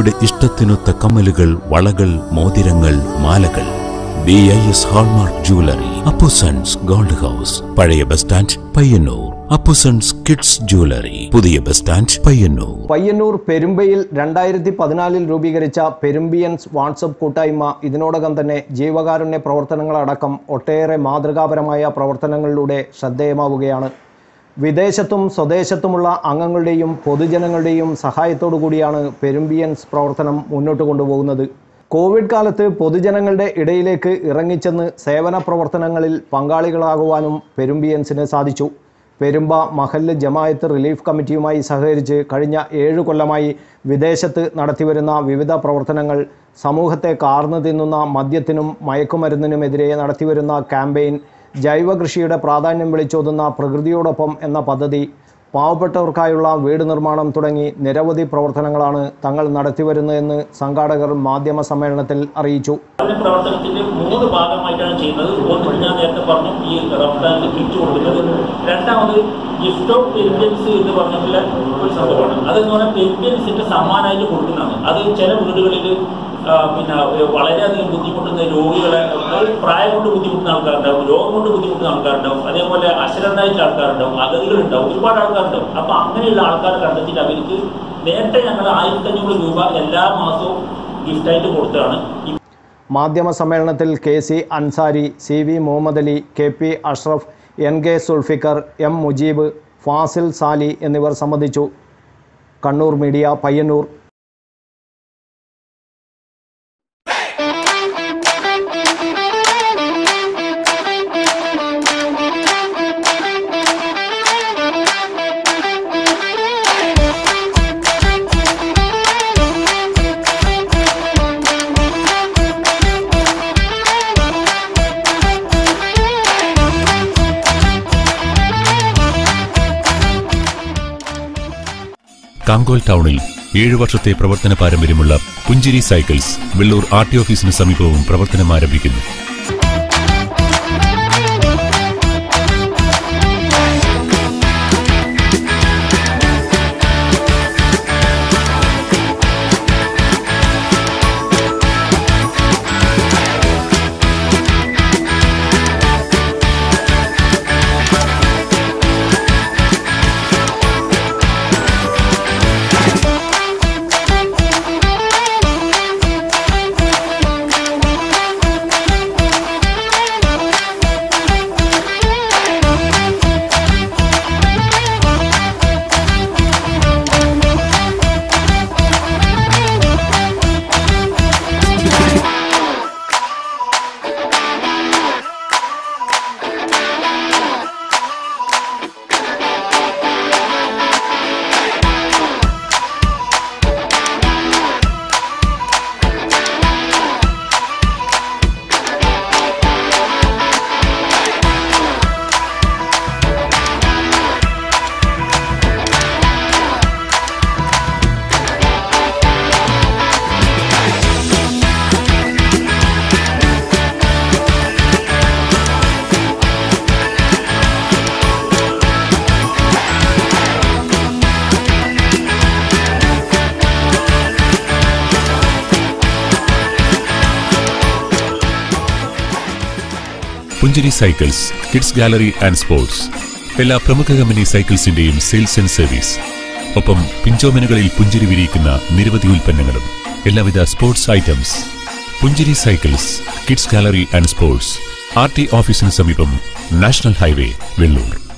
യുടെ ഇഷ്ടത്തിനൊത്ത കമ്മലുകൾ വളകൾ മോതിരങ്ങൾ മാലകൾ B I S hallmark jewellery Appusons gold house പഴയ bus stand Payyanur Appusons kids jewellery പുതിയ ബസ് സ്റ്റാൻഡ് പയ്യന്നൂർ പയ്യന്നൂർ പെരുമ്പയിൽ രണ്ടായിരത്തി പതിനാലിൽ രൂപീകരിച്ച പെരുമ്പിയൻസ് വാട്സപ്പ് കൂട്ടായ്മ ഇതിനോടകം തന്നെ ജീവകാരുണ്യ പ്രവർത്തനങ്ങളടക്കം ഒട്ടേറെ മാതൃകാപരമായ പ്രവർത്തനങ്ങളിലൂടെ ശ്രദ്ധേയമാവുകയാണ് വിദേശത്തും സ്വദേശത്തുമുള്ള അംഗങ്ങളുടെയും പൊതുജനങ്ങളുടെയും സഹായത്തോടു കൂടിയാണ് പെരുമ്പിയൻസ് പ്രവർത്തനം മുന്നോട്ട് കൊണ്ടുപോകുന്നത് കോവിഡ് കാലത്ത് പൊതുജനങ്ങളുടെ ഇടയിലേക്ക് ഇറങ്ങിച്ചെന്ന് സേവന പ്രവർത്തനങ്ങളിൽ പങ്കാളികളാകുവാനും പെരുമ്പിയൻസിന് സാധിച്ചു പെരുമ്പ മഹല്ല് ജമായത്ത് റിലീഫ് കമ്മിറ്റിയുമായി സഹകരിച്ച് കഴിഞ്ഞ ഏഴു കൊല്ലമായി വിദേശത്ത് നടത്തിവരുന്ന വിവിധ പ്രവർത്തനങ്ങൾ സമൂഹത്തെ കാർന്നു തിന്നുന്ന മദ്യത്തിനും മയക്കുമരുന്നിനുമെതിരെ നടത്തിവരുന്ന ക്യാമ്പയിൻ ജൈവ കൃഷിയുടെ പ്രാധാന്യം വിളിച്ചോതുന്ന പ്രകൃതിയോടൊപ്പം എന്ന പദ്ധതി പാവപ്പെട്ടവർക്കായുള്ള വീട് നിർമ്മാണം തുടങ്ങി നിരവധി പ്രവർത്തനങ്ങളാണ് തങ്ങൾ നടത്തിവരുന്നതെന്ന് സംഘാടകർ മാധ്യമ സമ്മേളനത്തിൽ അറിയിച്ചു അതിന്റെ പ്രവർത്തനത്തിന്റെ മൂന്ന് ഭാഗമായിട്ടാണ് ചെയ്യുന്നത് ഒന്ന് ഞാൻ നേരത്തെ പറഞ്ഞു ഈ റംസാനിൽ കിറ്റ് കൊടുക്കുന്നത് രണ്ടാമത് ഗിഫ്റ്റ് ഓഫ് പെരിയൻസ് എന്ന് പറഞ്ഞിട്ടുള്ള ഒരു സംഭവമാണ് അതെന്ന് പറഞ്ഞാൽ പെരിയൻസിന്റെ സമ്മാനമായിട്ട് കൊടുക്കുന്നതാണ് അത് ചില വീടുകളിൽ ആ, പിന്നെ വളരെയധികം ബുദ്ധിമുട്ടുന്ന രോഗികളെ അതായത് പ്രായം കൊണ്ട് ബുദ്ധിമുട്ടുന്ന ആൾക്കാരുണ്ടാവും രോഗം കൊണ്ട് ബുദ്ധിമുട്ടുന്ന ആൾക്കാരുണ്ടാവും അതേപോലെ അശരണായിട്ടുള്ള ആൾക്കാരുണ്ടാവും അഗതികളുണ്ടാവും ഒരുപാട് ആൾക്കാരുണ്ടാവും അപ്പൊ അങ്ങനെയുള്ള ആൾക്കാർ കണ്ടെത്തിയിട്ട് അവർക്ക് നേരത്തെ ഞങ്ങൾ ആയിരത്തി അഞ്ഞൂറ് രൂപ എല്ലാ മാസവും ഗിഫ്റ്റായിട്ട് കൊടുത്തതാണ് മാധ്യമ സമ്മേളനത്തിൽ K C Ansari C V Muhammad Ali K P Ashraf N K Sulfikar M Mujeeb Fasil Sali എന്നിവർ സംബന്ധിച്ചു കണ്ണൂർ മീഡിയ പയ്യന്നൂർ കാങ്കോൽ ടൗണിൽ ഏഴു വർഷത്തെ പ്രവർത്തന പാരമ്പര്യമുള്ള പുഞ്ചിരി സൈക്കിൾസ് വെള്ളൂർ ആർ ടി ഓഫീസിന് സമീപവും പ്രവർത്തനം ആരംഭിക്കുന്നു Punchiri cycles kids gallery and sports എല്ലാ പ്രമുഖ കമ്പനി സൈക്കിൾസിന്റെയും സെയിൽസ് ആൻഡ് സർവീസ് ഒപ്പം പിഞ്ചോമനുകളിൽ പുഞ്ചിരി വിരിയിക്കുന്ന നിരവധി ഉൽപ്പന്നങ്ങളും എല്ലാവിധ sports items Punchiri cycles kids gallery and sports R T ഓഫീസിന് സമീപം നാഷണൽ ഹൈവേ വെള്ളൂർ